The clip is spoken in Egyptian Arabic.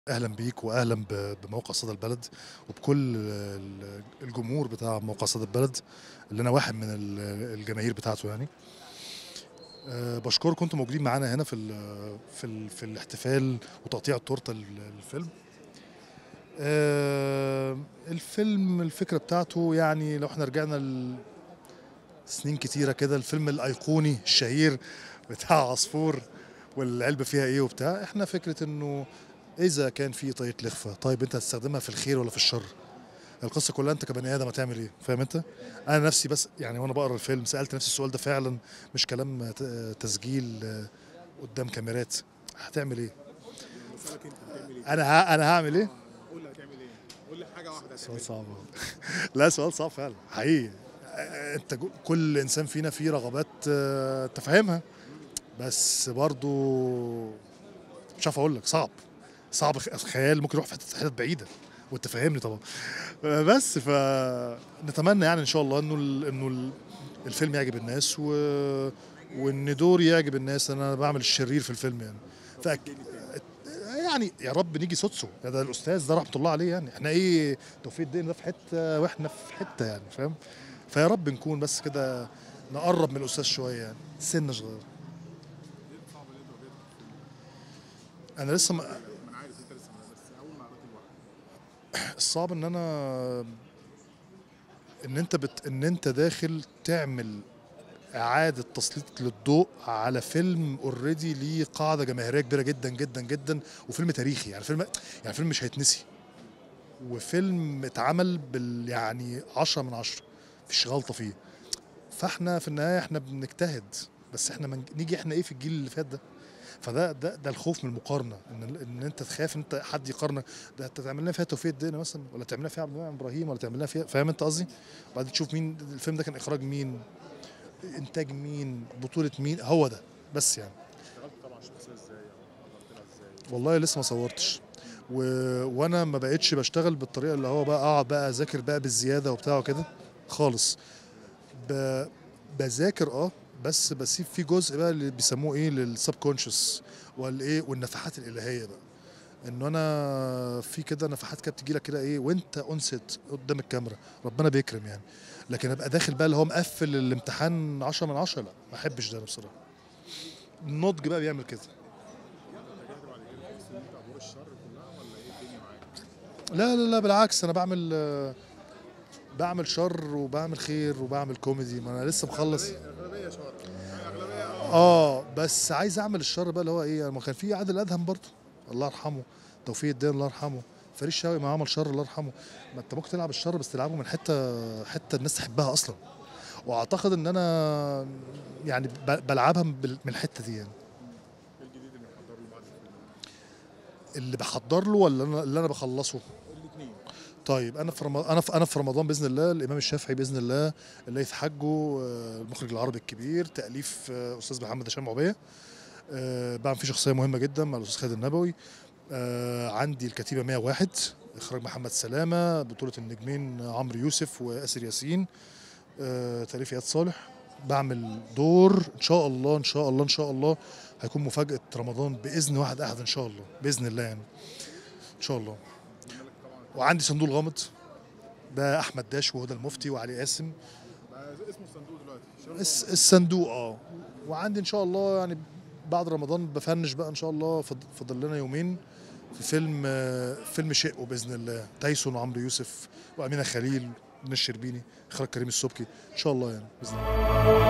اهلا بيك واهلا ب- بموقع صدى البلد وبكل ال- الجمهور بتاع موقع صدى البلد اللي انا واحد من ال- الجماهير بتاعته يعني أه بشكركم كنتوا موجودين معانا هنا في ال في ال في الاحتفال وتقطيع التورته ال- الفيلم أه الفيلم الفكره بتاعته يعني لو احنا رجعنا ل- سنين كتيره كده الفيلم الايقوني الشهير بتاع عصفور والعلبه فيها ايه وبتاع احنا فكره انه اذا كان في طريقه لخفه طيب انت هتستخدمها في الخير ولا في الشر القصه كلها انت كبني ادم هتعمل ايه فاهم انت انا نفسي بس يعني وانا بقرا الفيلم سالت نفسي السؤال ده فعلا مش كلام ت- تسجيل آه، قدام كاميرات هتعمل ايه سؤالك انت هتعمل ايه؟ انا ه... انا هعمل ايه قول لي هتعمل ايه؟ قول لي حاجه واحده هتعمل سؤال ايه؟ صعب لا سؤال صعب فعلا حقيقي آه، انت جو- كل انسان فينا فيه رغبات آه، تفهمها بس برضو مش عارف اقول لك صعب صعب خ- خيال ممكن يروح في حتت حتت بعيده وانت فاهمني طبعا آه، بس فنتمنى يعني ان شاء الله انه ال- انه ال- الفيلم يعجب الناس و... وان دوري يعجب الناس انا بعمل الشرير في الفيلم يعني فأك... يعني يا رب نيجي سوتسو ده, ده الاستاذ ده رحمه الله عليه يعني احنا ايه توفيق الدين ده في حته واحنا في حته يعني فاهم فيا رب نكون بس كده نقرب من الاستاذ شويه يعني سنه صغير انا لسه ما ما انا عارف انت لسه ما- بس اول ما قريت الورق الصعب ان انا ان انت بت... ان انت داخل تعمل اعاده تسليط للضوء على فيلم اوريدي ليه قاعده جماهيريه كبيره جدا جدا جدا وفيلم تاريخي يعني فيلم يعني فيلم مش هيتنسي وفيلم اتعمل بال يعني 10 من 10 مفيش غلطه فيه فاحنا في النهايه احنا بنجتهد بس احنا من... نيجي احنا ايه في الجيل اللي فات ده فده ده ده الخوف من المقارنه ان ان انت تخاف انت حد يقارنك ده انت تعمل لنا فيها توفيق الدين مثلا ولا تعمل لنا فيها عبد المنعم ابراهيم ولا تعمل لنا فيها فاهم انت قصدي؟ وبعدين تشوف مين الفيلم ده كان اخراج مين انتاج مين بطوله مين هو ده بس يعني اشتغلت طبعا الشخصيه ازاي او حضرتها ازاي؟ والله لسه ما صورتش و... وانا ما بقتش بشتغل بالطريقه اللي هو بقى اقعد بقى اذاكر بقى بالزياده وبتاع وكده خالص ب... بذاكر اه بس بسيب في جزء بقى اللي بيسموه ايه للسب كونشس والايه والنفحات الالهيه بقى انه انا في كده نفحات كده بتجي لك كده ايه وانت انست قدام الكاميرا ربنا بيكرم يعني لكن ابقى داخل بقى اللي هو مقفل الامتحان 10 من 10 لا ما احبش ده أنا بصراحه النضج بقى بيعمل كده اتجهت بعد كده في سنين ادوار الشر كلها ولا ايه الدنيا معاك؟ لا لا لا بالعكس انا بعمل آه، بعمل شر وبعمل خير وبعمل كوميدي ما انا لسه مخلص اغلبيه شر اغلبيه اه اه بس عايز اعمل الشر بقى اللي هو ايه ما كان في عادل ادهم برضه الله يرحمه توفيق الدين الله يرحمه فريد شوقي ما عمل شر الله يرحمه ما انت ممكن تلعب الشر بس تلعبه من حته حته الناس تحبها اصلا واعتقد ان انا يعني ب- بلعبها بال- من الحته دي يعني ايه الجديد اللي محضر له بعد الفيلم؟ اللي بحضر له ولا أنا اللي انا بخلصه الاثنين طيب انا في رمضان انا في انا في رمضان باذن الله الامام الشافعي باذن الله الليث حجه آه، المخرج العربي الكبير تاليف آه، استاذ محمد هشام عبيه آه، بعمل فيه شخصيه مهمه جدا مع الاستاذ خالد النبوي آه، عندي الكتيبه 101 اخراج محمد سلامه بطوله النجمين عمرو يوسف واسر ياسين آه، تاليف اياد صالح بعمل دور ان شاء الله ان شاء الله ان شاء الله هيكون مفاجاه رمضان باذن واحد احد ان شاء الله باذن الله يعني ان شاء الله وعندي صندوق الغامض ده احمد داش وهدى المفتي وعلي قاسم بقى اسمه الصندوق دلوقتي شباب الس- الصندوق اه وعندي ان شاء الله يعني بعد رمضان بفنش بقى ان شاء الله فض- فاضل لنا يومين في فيلم آه، فيلم شقه باذن الله تايسون وعمرو يوسف وامينه خليل من الشربيني اخراج كريم السبكي ان شاء الله يعني باذن الله